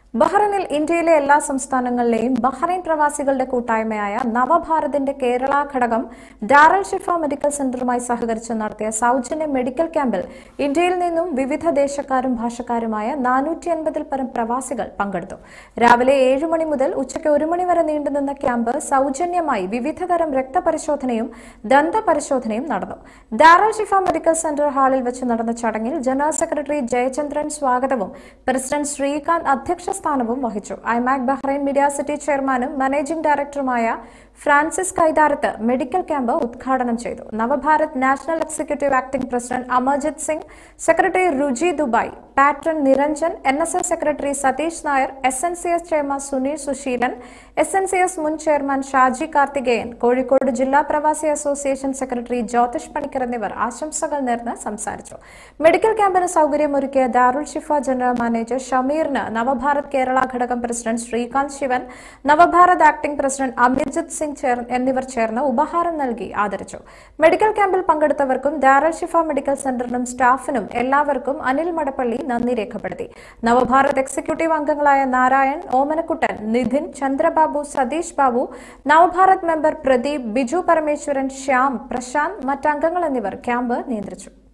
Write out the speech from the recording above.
ബഹ്റൈനിൽ ഇന്ത്യയിലെ എല്ലാ സംസ്ഥാനങ്ങളിലെയും ബഹ്റൈൻ പ്രവാസികളുടെ കൂട്ടായ്മയായ നവഭാരതിന്റെ കേരള ഘടകം ഡാറൽ ഷിഫ മെഡിക്കൽ സെന്ററുമായി സഹകരിച്ച് നടത്തിയ സൗജന്യ മെഡിക്കൽ ക്യാമ്പിൽ ഇന്ത്യയിൽ നിന്നും വിവിധ ദേശക്കാരും ഭാഷക്കാരുമായ നാനൂറ്റി അൻപതിൽ പരം പ്രവാസികൾ പങ്കെടുത്തു രാവിലെ ഏഴ് മണി മുതൽ ഉച്ചയ്ക്ക് ഒരു മണി വരെ നീണ്ടുനിന്ന ക്യാമ്പ് സൗജന്യമായി വിവിധതരം രക്തപരിശോധനയും ദന്തപരിശോധനയും നടന്നു ഡാറൽ ഷിഫ മെഡിക്കൽ സെന്റർ ഹാളിൽ വെച്ച് നടന്ന ചടങ്ങിൽ ജനറൽ സെക്രട്ടറി ജയചന്ദ്രൻ സ്വാഗതവും പ്രസിഡന്റ് ശ്രീകാന്ത് അധ്യക്ഷ സ്ഥാനവും വഹിച്ചു ഐമാക് ബഹ്റൈൻ മീഡിയ സിറ്റി ചെയർമാനും മാനേജിംഗ് ഡയറക്ടറുമായ ഫ്രാൻസിസ് കൈതാരത്ത് മെഡിക്കൽ ക്യാമ്പ് ഉദ്ഘാടനം ചെയ്തു Navabharat national executive acting president Amarjit Singh secretary Ruchi Dubai patron Niranjan N S S secretary Satheesh Nair S N C S chairman Sunil Susheelan S N C S മുൻ chairman Shaji Karthikeyan Kozhikode ജില്ലാ പ്രവാസി അസോസിയേഷൻ സെക്രട്ടറി ജ്യോതിഷ് പണിക്കർ എന്നിവർ ആശംസകൾ നേർന്ന് സംസാരിച്ചു മെഡിക്കൽ ക്യാമ്പിന് സൗകര്യമൊരുക്കിയ ദാറുൽ ഷിഫ ജനറൽ മാനേജർ ഷമീറിന് നവഭാരത് കേരള ഘടകം president Srikanth Sivan Navabharat acting president Amarjit Singh ചേർ എന്നിവർ ചേർന്ന് ഉപഹാരം നൽകി ആദരിച്ചു മെഡിക്കൽ ക്യാമ്പിൽ പങ്കെടുത്തവർക്കും ദാറുൽ ഷിഫ മെഡിക്കൽ സെന്ററിനും സ്റ്റാഫിനും എല്ലാവർക്കും അനിൽ മടപ്പള്ളി നന്ദി രേഖപ്പെടുത്തി നവഭാരത് എക്സിക്യൂട്ടീവ് അംഗങ്ങളായ നാരായൺ ഓമനക്കുട്ടൻ നിധിൻ ചന്ദ്രബാബു സതീഷ് ബാബു നവഭാരത് മെമ്പർ പ്രദീപ് ബിജു പരമേശ്വരൻ ശ്യാം പ്രശാന്ത് മറ്റംഗങ്ങൾ എന്നിവർ ക്യാമ്പ് നിയന്ത്രിച്ചു